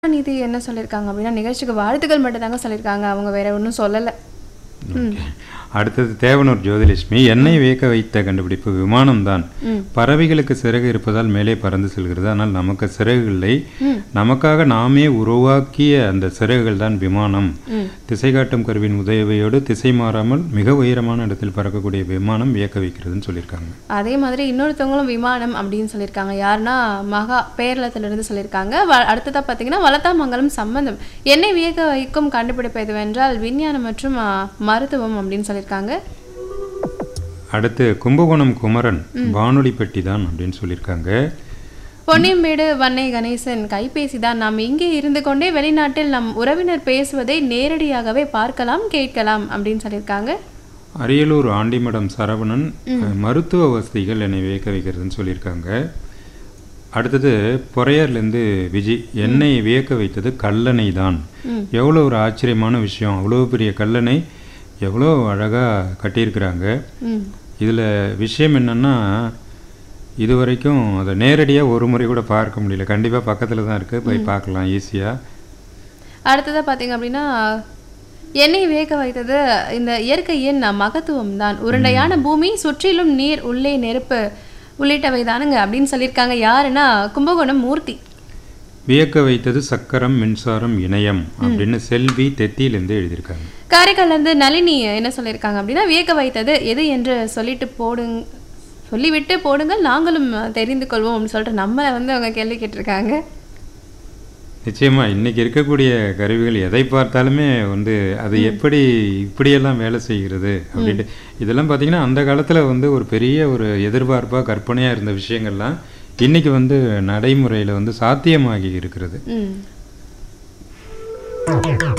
நீதி என்ன சொல்லியிருக்காங்க அப்படின்னா நிகழ்ச்சிக்கு வாழ்த்துக்கள் மட்டும் தாங்க சொல்லியிருக்காங்க அவங்க வேற ஒன்றும் சொல்லலை ஓகே. அடுத்தது தேவனூர் ஜோதிலட்சுமி எண்ணெய் வியக்க வைத்த கண்டுபிடிப்பு விமானம் தான் ம். பறவைகளுக்கு சிறகு இருப்பதால் மேலே பறந்து செல்கிறது ஆனால் நமக்கு சிறகு இல்லை ம். நமக்காக நாமே உருவாக்கிய அந்த சிறகுகள் தான் விமானம் ம். திசை காட்டும் கருவியின் உதவியோடு திசை மாறாமல் மிக உயரமான இடத்தில் பறக்கக்கூடிய விமானம் வியக்க வைக்கிறதுன்னு சொல்லியிருக்காங்க அதே மாதிரி இன்னொருத்தவங்களும் விமானம் அப்படின்னு சொல்லியிருக்காங்க யாருன்னா மகா பேரளத்திலிருந்து சொல்லியிருக்காங்க வ அடுத்ததாக பார்த்தீங்கன்னா வளத்தாமங்கலம் சம்பந்தம் என்னை வியக்க வைக்கும் கண்டுபிடிப்பு எதுவென்றால் விஞ்ஞானம் மற்றும் ஆ, மருத்துவம் அப்படின்னு சொல்லியிருக்காங்க அடுத்து கும்பகோணம் குமரன் வானொலி பெட்டி தான் அப்படின்னு சொல்லியிருக்காங்க பொன்னியம்பேடு வன்னை கணேசன் கைபேசி தான் நாம் இங்கே இருந்து கொண்டே வெளிநாட்டில் நம் உறவினர் பேசுவதை நேரடியாகவே பார்க்கலாம் கேட்கலாம் அப்படின்னு சொல்லியிருக்காங்க அரியலூர் ஆண்டிமடம் சரவணன் மருத்துவ வசதிகள் என்னை வியக்க வைக்கிறதுன்னு சொல்லியிருக்காங்க அடுத்தது பொறையர்லேருந்து விஜி என்னை வியக்க வைத்தது கல்லணை தான் ம். எவ்வளோ ஒரு ஆச்சரியமான விஷயம் அவ்வளோ பெரிய கல்லணை எவ்வளோ அழகாக கட்டியிருக்கிறாங்க ம் இதில் விஷயம் என்னென்னா இது வரைக்கும் அதை நேரடியாக ஒரு முறை கூட பார்க்க முடியல கண்டிப்பாக பக்கத்தில் தான் இருக்குது போய் பார்க்கலாம் ஈஸியாக அடுத்ததாக பார்த்தீங்க அப்படின்னா என்னை வியக்க வைத்தது இந்த இயற்கையின் மகத்துவம் தான் உருண்டையான பூமி சுற்றிலும் நீர் உள்ளே நெருப்பு உள்ளிட்டவை தானுங்க அப்படின்னு சொல்லியிருக்காங்க யாருன்னா கும்பகோணம் மூர்த்தி வியக்க வைத்தது சக்கரம் மின்சாரம் இணையம் அப்படின்னு செல்வி தெத்தியிலேருந்து எழுதியிருக்காங்க காரைக்கால்லேருந்து நளினி என்ன சொல்லியிருக்காங்க அப்படின்னா வியக்க வைத்தது எது என்று சொல்லிட்டு போடுங்க சொல்லிவிட்டு போடுங்கள் நாங்களும் தெரிந்து கொள்வோம் அப்படின்னு சொல்லிட்டு நம்மளை வந்து அவங்க கேள்வி கேட்டிருக்காங்க நிச்சயமா இன்னைக்கு இருக்கக்கூடிய கருவிகள் எதை பார்த்தாலுமே வந்து அது எப்படி இப்படியெல்லாம் வேலை செய்கிறது அப்படின்ட்டு இதெல்லாம் பார்த்தீங்கன்னா அந்த காலத்தில் வந்து ஒரு பெரிய ஒரு எதிர்பார்ப்பாக கற்பனையாக இருந்த விஷயங்கள்லாம் இன்னைக்கு வந்து நடைமுறையில் வந்து சாத்தியமாகி இருக்கிறது ம்